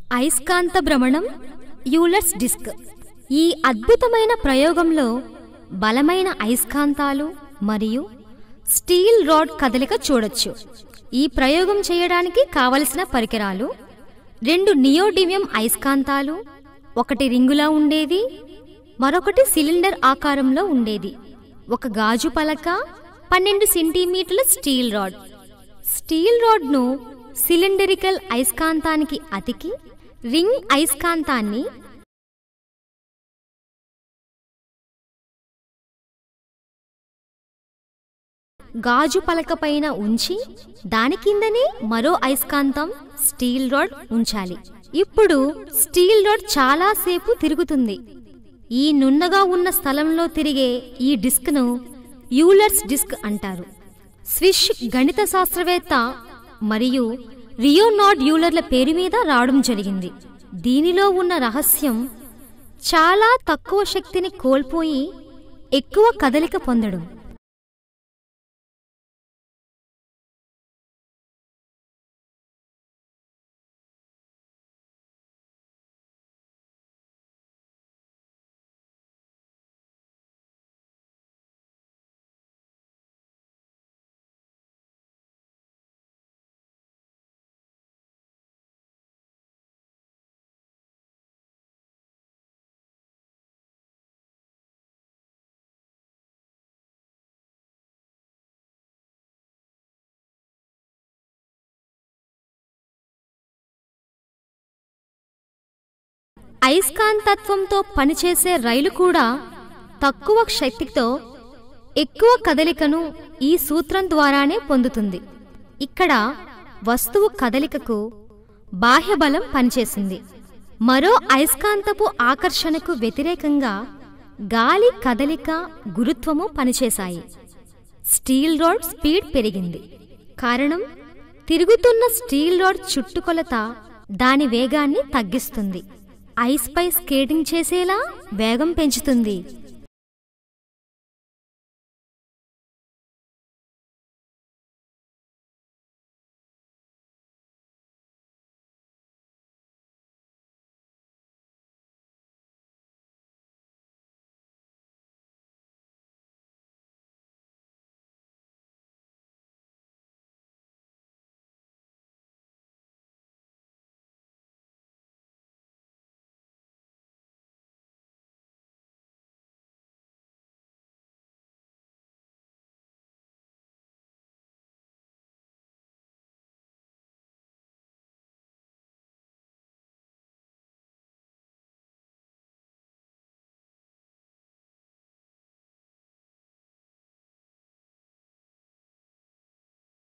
అయస్కాంత భ్రమణం Euler's disc ఈ అద్భుతమైన ప్రయోగంలో బలమైన అయస్కాంతాలు మరియు స్టీల్ రాడ్ కదలిక చూడొచ్చు ఈ ప్రయోగం చేయడానికి కావలసిన పరికరాలు రెండు నియోడిమియం అయస్కాంతాలు ఒకటి రింగులా ఉండేది మరొకటి సిలిండర్ ఆకారంలో ఉండేది ఒక గాజు పలక పన్నెండు సెంటీమీటర్ల స్టీల్ రాడ్ స్టీల్ రాడ్ను సిలిండరికల్ అయస్కాంతానికి అతికి రింగ్ అయస్కాంతాన్ని గాజు పలక పైన ఉంచి దాని కిందనే మరో అయస్కాంతం స్టీల్ రాడ్ ఉంచాలి ఇప్పుడు స్టీల్ రాడ్ చాలాసేపు తిరుగుతుంది ఈ నున్నగా ఉన్న స్థలంలో తిరిగే ఈ డిస్క్ను యూలర్స్ డిస్క్ అంటారు స్విష్ గణిత శాస్త్రవేత్త మరియు రియోనాడ్ యూలర్ల పేరు మీద రావడం జరిగింది దీనిలో ఉన్న రహస్యం చాలా తక్కువ శక్తిని కోల్పోయి ఎక్కువ కదలిక పొందడం అయస్కాంతత్వంతో పనిచేసే రైలు కూడా తక్కువ శక్తితో ఎక్కువ కదలికను ఈ సూత్రం ద్వారానే పొందుతుంది ఇక్కడ వస్తువు కదలికకు బాహ్య బలం పనిచేసింది మరో అయస్కాంతపు ఆకర్షణకు వ్యతిరేకంగా గాలి కదలిక గురుత్వము పనిచేశాయి స్టీల్ రాడ్ స్పీడ్ పెరిగింది కారణం తిరుగుతున్న స్టీల్ రాడ్ చుట్టుకొలత దాని వేగాన్ని తగ్గిస్తుంది ఐస్ పై స్కేటింగ్ చేసేలా వేగం పెంచుతుంది